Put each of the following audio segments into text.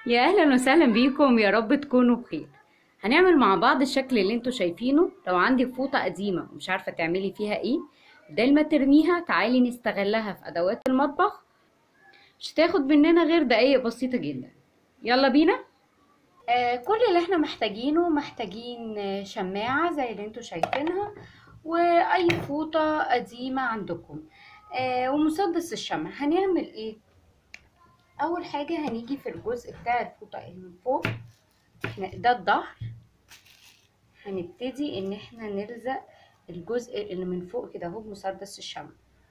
يا اهلا وسهلا بيكم يا رب تكونوا بخير هنعمل مع بعض الشكل اللي انتوا شايفينه لو عندك فوطة قديمة ومش عارفة تعملي فيها ايه بدل ما ترميها تعالي نستغلها في ادوات المطبخ مش هتاخد مننا غير دقايق بسيطة جدا يلا بينا آه كل اللي احنا محتاجينه محتاجين آه، شماعة زي اللي انتوا شايفينها واي فوطة قديمة عندكم آه ومسدس الشمع هنعمل ايه اول حاجة هنيجي في الجزء بتاع الفوطة اللي من فوق إحنا- ده الظهر هنبتدي ان احنا نلزق الجزء اللي من فوق كده اهو بمسدس الشمع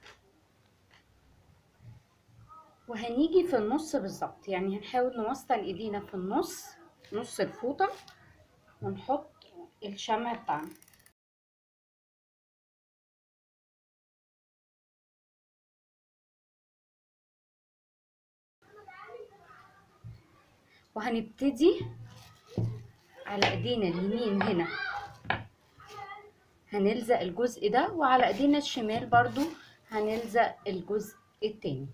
وهنيجي في النص بالظبط يعني هنحاول نوصل ايدينا في النص نص الفوطة ونحط الشمع بتاعنا وهنبتدي على ايدينا اليمين هنا هنلزق الجزء ده وعلى ايدينا الشمال برضو هنلزق الجزء التاني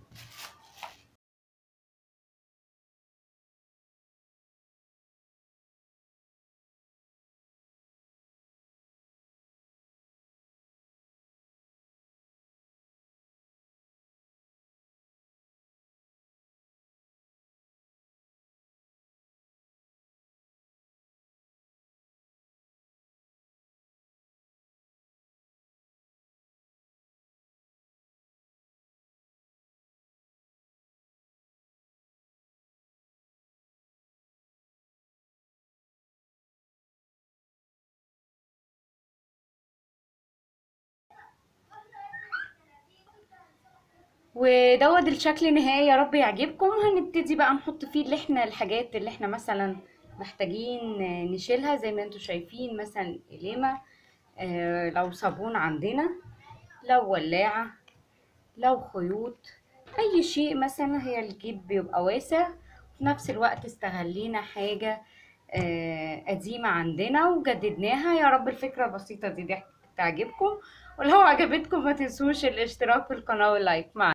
ودوت الشكل النهائي يا رب يعجبكم هنبتدي بقى نحط فيه اللي احنا الحاجات اللي احنا مثلا محتاجين نشيلها زي ما انتوا شايفين مثلا قليمة آه، لو صابون عندنا لو ولاعة لو خيوط اي شيء مثلا هي الجيب بيبقى واسع في نفس الوقت استغلينا حاجة آه، قديمة عندنا وجددناها يا رب الفكرة البسيطة دي, دي تعجبكم ولو عجبتكم ما تنسوش الاشتراك في القناة واللايك مع